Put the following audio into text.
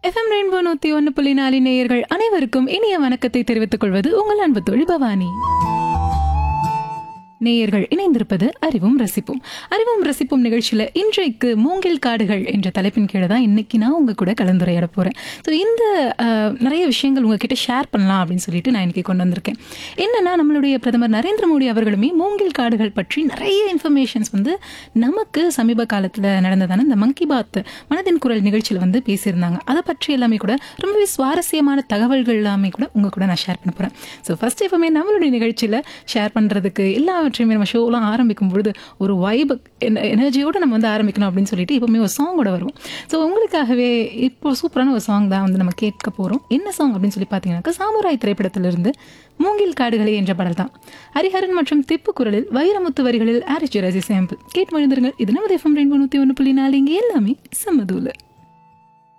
FM rainbow நூத்தி ஒன்னு புள்ளி நாலு நேயர்கள் அனைவருக்கும் இனிய வணக்கத்தை தெரிவித்துக் கொள்வது உங்கள் அன்பு தோழி பவானி நேயர்கள் இணைந்திருப்பது அறிவும் ரசிப்பும் அறிவும் ரசிப்பும் நிகழ்ச்சியில இன்றைக்கு மூங்கில் காடுகள் என்ற தலைப்பின் கீழே தான் இன்னைக்கு நான் உங்க கூட கலந்துரையாட போறேன் ஸோ இந்த அஹ், நிறைய விஷயங்கள் உங்ககிட்ட ஷேர் பண்ணலாம் அப்படின்னு சொல்லிட்டு நான் இன்னைக்கு கொண்டு வந்திருக்கேன் என்னன்னா நம்மளுடைய பிரதமர் நரேந்திர மோடி அவர்களுமே மூங்கில் காடுகள் பற்றி நிறைய இன்ஃபர்மேஷன்ஸ் வந்து நமக்கு சமீப காலத்தில் நடந்ததான இந்த மங்கி பாத் மனதின் குரல் நிகழ்ச்சியில் வந்து பேசியிருந்தாங்க அதை பற்றி எல்லாமே கூட ரொம்பவே சுவாரஸ்யமான தகவல்கள் எல்லாமே கூட உங்க கூட நான் ஷேர் பண்ண போறேன் ஸோ ஃபர்ஸ்ட் எப்பவுமே நம்மளுடைய நிகழ்ச்சியில் ஷேர் பண்றதுக்கு எல்லாவற்றையுமே நம்ம ஷோலாம் ஆரம்பிக்கும் பொழுது ஒரு வைப் எனர்ஜியோட நம்ம வந்து ஆரம்பிக்கணும் அப்படின்னு சொல்லிட்டு எப்பவுமே ஒரு சாங்கோட வரும் ஸோ உங்களுக்காகவே இப்போ சூப்பரான ஒரு சாங் தான் வந்து நம்ம கேட்க போறோம் என்ன சாங் அப்படின்னு சொல்லி பார்த்தீங்கன்னாக்கா சாமுராய் திரைப்படத்திலிருந்து மூங்கில் காடுகளே என்ற பாடல் தான் ஹரிஹரன் மற்றும் திப்பு குரலில் வைரமுத்து வரிகளில் ஆரிஸ் ஜெராசி சாம்பிள் கேட்டு மகிழ்ந்திருங்கள் இது நமது எஃப்எம் ரெண்டு நூற்றி ஒன்று புள்ளி நாலு இங்கே எல்லாமே சம்மதூல